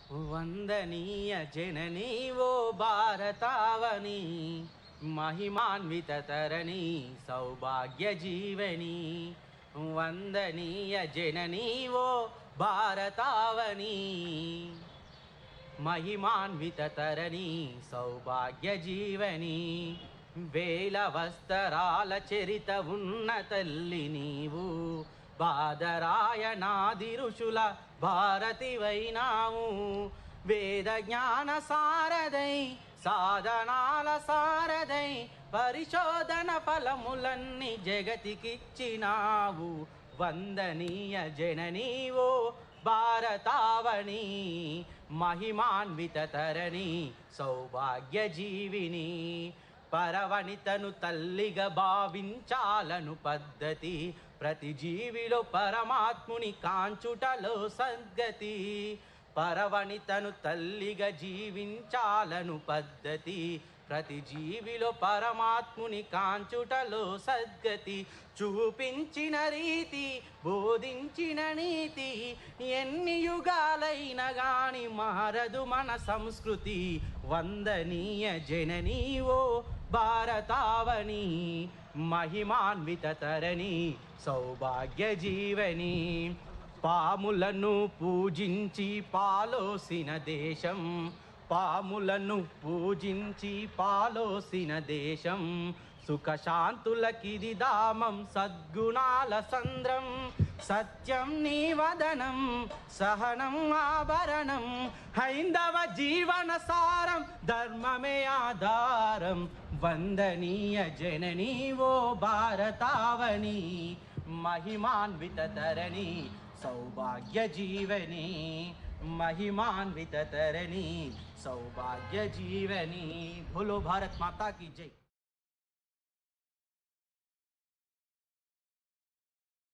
వందనీయ జననీ ఓ భారతావని మహిమాన్విత తరణి సౌభాగ్య జీవని వందనీయ జననీ ఓ భారతావని మహిమాన్విత తరణి సౌభాగ్య జీవని వేల వస్త్రాల చరిత ఉన్న తల్లి నీవు బాదరాయణాది ఋషుల భారతివైనావు వేద జ్ఞాన సారదై సాధనాల సారదై పరిశోధన ఫలములన్నీ జగతికిచ్చినావు వందనీయ జననీవో భారతావని మహిమాన్విత తరణి సౌభాగ్య జీవిని పరవనితను తల్లిగా భావించాలను పద్ధతి ప్రతి జీవిలో పరమాత్ముని కాంచుటలో సద్గతి పరవనితను తల్లిగా జీవించాలను పద్ధతి ప్రతి జీవిలో పరమాత్ముని కాంచుటలో సద్గతి చూపించిన రీతి బోధించిన నీతి ఎన్ని యుగాలైన గాని మారదు మన సంస్కృతి వందనీయ జననీవో భారతావని మహిమాన్విత తరణి సౌభాగ్య జీవని పాములను పూజించి పాలోసిన దేశం పాములను పూజించి పాలోసిన దేశం సుఖశాంతులకిది దామం సద్గుణాల సంద్రం సత్యం నీ వదనం సహనం ఆభరణం హైందవ జీవన సారం ధర్మమే ఆధారం వందనీయ జననీ ఓ భారతావని మహిమాన్విత తరణి సౌభాగ్య జీవని మహిమాన్విత తరణి సౌభాగ్య జీవని భోలో భారత్ మాతా की जय